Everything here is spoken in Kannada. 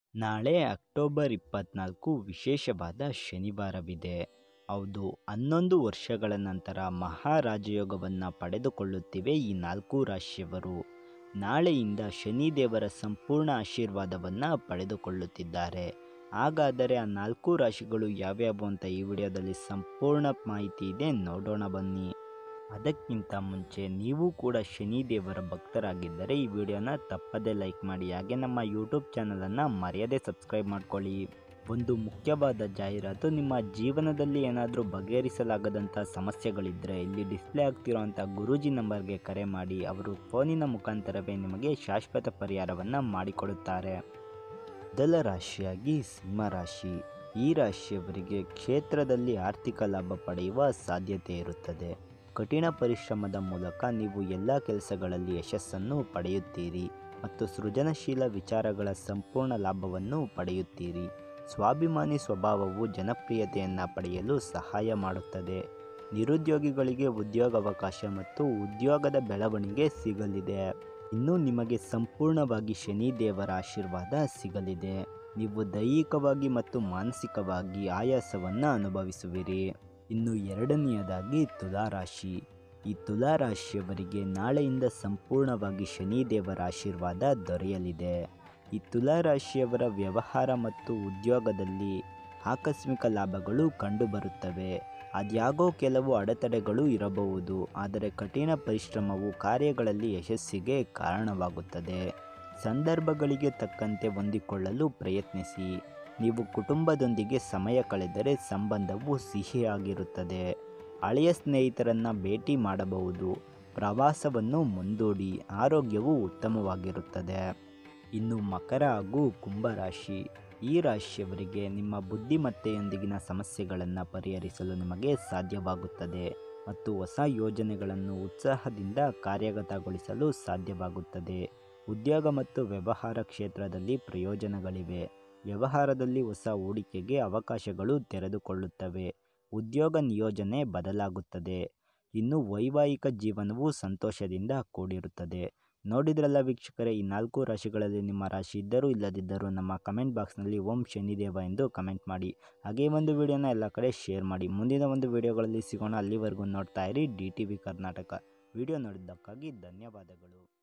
ನಾಳೆ ಅಕ್ಟೋಬರ್ ಇಪ್ಪತ್ತ್ನಾಲ್ಕು ವಿಶೇಷವಾದ ಶನಿವಾರವಿದೆ ಹೌದು ಹನ್ನೊಂದು ವರ್ಷಗಳ ನಂತರ ಮಹಾರಾಜಯೋಗವನ್ನು ಪಡೆದುಕೊಳ್ಳುತ್ತಿವೆ ಈ ನಾಲ್ಕು ರಾಶಿಯವರು ನಾಳೆಯಿಂದ ಶನಿದೇವರ ಸಂಪೂರ್ಣ ಆಶೀರ್ವಾದವನ್ನು ಪಡೆದುಕೊಳ್ಳುತ್ತಿದ್ದಾರೆ ಹಾಗಾದರೆ ಆ ನಾಲ್ಕು ರಾಶಿಗಳು ಯಾವ್ಯಾವು ಅಂತ ಈ ವಿಡಿಯೋದಲ್ಲಿ ಸಂಪೂರ್ಣ ಮಾಹಿತಿ ಇದೆ ನೋಡೋಣ ಬನ್ನಿ ಅದಕ್ಕಿಂತ ಮುಂಚೆ ನೀವು ಕೂಡ ಶನಿದೇವರ ಭಕ್ತರಾಗಿದ್ದರೆ ಈ ವಿಡಿಯೋನ ತಪ್ಪದೇ ಲೈಕ್ ಮಾಡಿ ಹಾಗೆ ನಮ್ಮ ಯೂಟ್ಯೂಬ್ ಚಾನಲನ್ನು ಮರೆಯದೆ ಸಬ್ಸ್ಕ್ರೈಬ್ ಮಾಡ್ಕೊಳ್ಳಿ ಒಂದು ಮುಖ್ಯವಾದ ಜಾಹೀರಾತು ನಿಮ್ಮ ಜೀವನದಲ್ಲಿ ಏನಾದರೂ ಬಗೆಹರಿಸಲಾಗದಂಥ ಸಮಸ್ಯೆಗಳಿದ್ದರೆ ಇಲ್ಲಿ ಡಿಸ್ಪ್ಲೇ ಆಗ್ತಿರೋಂಥ ಗುರೂಜಿ ನಂಬರ್ಗೆ ಕರೆ ಮಾಡಿ ಅವರು ಫೋನಿನ ಮುಖಾಂತರವೇ ನಿಮಗೆ ಶಾಶ್ವತ ಪರಿಹಾರವನ್ನು ಮಾಡಿಕೊಡುತ್ತಾರೆ ಮೊದಲ ರಾಶಿಯಾಗಿ ಸಿಂಹರಾಶಿ ಈ ರಾಶಿಯವರಿಗೆ ಕ್ಷೇತ್ರದಲ್ಲಿ ಆರ್ಥಿಕ ಲಾಭ ಪಡೆಯುವ ಸಾಧ್ಯತೆ ಇರುತ್ತದೆ ಕಠಿಣ ಪರಿಶ್ರಮದ ಮೂಲಕ ನೀವು ಎಲ್ಲ ಕೆಲಸಗಳಲ್ಲಿ ಯಶಸ್ಸನ್ನು ಪಡೆಯುತ್ತೀರಿ ಮತ್ತು ಸೃಜನಶೀಲ ವಿಚಾರಗಳ ಸಂಪೂರ್ಣ ಲಾಭವನ್ನು ಪಡೆಯುತ್ತೀರಿ ಸ್ವಾಭಿಮಾನಿ ಸ್ವಭಾವವು ಜನಪ್ರಿಯತೆಯನ್ನು ಪಡೆಯಲು ಸಹಾಯ ಮಾಡುತ್ತದೆ ನಿರುದ್ಯೋಗಿಗಳಿಗೆ ಉದ್ಯೋಗಾವಕಾಶ ಮತ್ತು ಉದ್ಯೋಗದ ಬೆಳವಣಿಗೆ ಸಿಗಲಿದೆ ಇನ್ನು ನಿಮಗೆ ಸಂಪೂರ್ಣವಾಗಿ ಶನಿದೇವರ ಆಶೀರ್ವಾದ ಸಿಗಲಿದೆ ನೀವು ದೈಹಿಕವಾಗಿ ಮತ್ತು ಮಾನಸಿಕವಾಗಿ ಆಯಾಸವನ್ನು ಅನುಭವಿಸುವಿರಿ ಇನ್ನು ಎರಡನೆಯದಾಗಿ ತುಲಾರಾಶಿ ಈ ತುಲಾರಾಶಿಯವರಿಗೆ ನಾಳೆಯಿಂದ ಸಂಪೂರ್ಣವಾಗಿ ಶನಿದೇವರ ಆಶೀರ್ವಾದ ದೊರೆಯಲಿದೆ ಈ ತುಲಾರಾಶಿಯವರ ವ್ಯವಹಾರ ಮತ್ತು ಉದ್ಯೋಗದಲ್ಲಿ ಆಕಸ್ಮಿಕ ಲಾಭಗಳು ಕಂಡುಬರುತ್ತವೆ ಅದ್ಯಾಗೋ ಕೆಲವು ಅಡೆತಡೆಗಳು ಇರಬಹುದು ಆದರೆ ಕಠಿಣ ಪರಿಶ್ರಮವು ಕಾರ್ಯಗಳಲ್ಲಿ ಯಶಸ್ಸಿಗೆ ಕಾರಣವಾಗುತ್ತದೆ ಸಂದರ್ಭಗಳಿಗೆ ತಕ್ಕಂತೆ ಹೊಂದಿಕೊಳ್ಳಲು ಪ್ರಯತ್ನಿಸಿ ನೀವು ಕುಟುಂಬದೊಂದಿಗೆ ಸಮಯ ಕಳೆದರೆ ಸಂಬಂಧವು ಸಿಹಿಯಾಗಿರುತ್ತದೆ ಹಳೆಯ ಸ್ನೇಹಿತರನ್ನು ಭೇಟಿ ಮಾಡಬಹುದು ಪ್ರವಾಸವನ್ನು ಮುಂದೂಡಿ ಆರೋಗ್ಯವು ಉತ್ತಮವಾಗಿರುತ್ತದೆ ಇನ್ನು ಮಕರ ಹಾಗೂ ಕುಂಭರಾಶಿ ಈ ರಾಶಿಯವರಿಗೆ ನಿಮ್ಮ ಬುದ್ಧಿಮತ್ತೆಯೊಂದಿಗಿನ ಸಮಸ್ಯೆಗಳನ್ನು ಪರಿಹರಿಸಲು ನಿಮಗೆ ಸಾಧ್ಯವಾಗುತ್ತದೆ ಮತ್ತು ಹೊಸ ಯೋಜನೆಗಳನ್ನು ಉತ್ಸಾಹದಿಂದ ಕಾರ್ಯಗತಗೊಳಿಸಲು ಸಾಧ್ಯವಾಗುತ್ತದೆ ಉದ್ಯೋಗ ಮತ್ತು ವ್ಯವಹಾರ ಕ್ಷೇತ್ರದಲ್ಲಿ ಪ್ರಯೋಜನಗಳಿವೆ ವ್ಯವಹಾರದಲ್ಲಿ ಹೊಸ ಹೂಡಿಕೆಗೆ ಅವಕಾಶಗಳು ತೆರೆದುಕೊಳ್ಳುತ್ತವೆ ಉದ್ಯೋಗ ನಿಯೋಜನೆ ಬದಲಾಗುತ್ತದೆ ಇನ್ನು ವೈವಾಹಿಕ ಜೀವನವು ಸಂತೋಷದಿಂದ ಕೂಡಿರುತ್ತದೆ ನೋಡಿದ್ರಲ್ಲ ವೀಕ್ಷಕರೇ ಈ ನಾಲ್ಕು ರಾಶಿಗಳಲ್ಲಿ ನಿಮ್ಮ ರಾಶಿ ಇದ್ದರೂ ಇಲ್ಲದಿದ್ದರೂ ನಮ್ಮ ಕಮೆಂಟ್ ಬಾಕ್ಸ್ನಲ್ಲಿ ಓಂ ಶನಿದೇವ ಎಂದು ಕಮೆಂಟ್ ಮಾಡಿ ಹಾಗೆ ಒಂದು ವಿಡಿಯೋನ ಎಲ್ಲ ಕಡೆ ಶೇರ್ ಮಾಡಿ ಮುಂದಿನ ಒಂದು ವಿಡಿಯೋಗಳಲ್ಲಿ ಸಿಗೋಣ ಅಲ್ಲಿವರೆಗೂ ನೋಡ್ತಾ ಇರಿ D T V Karnataka video ನೋಡಿದ್ದಕ್ಕಾಗಿ ಧನ್ಯವಾದಗಳು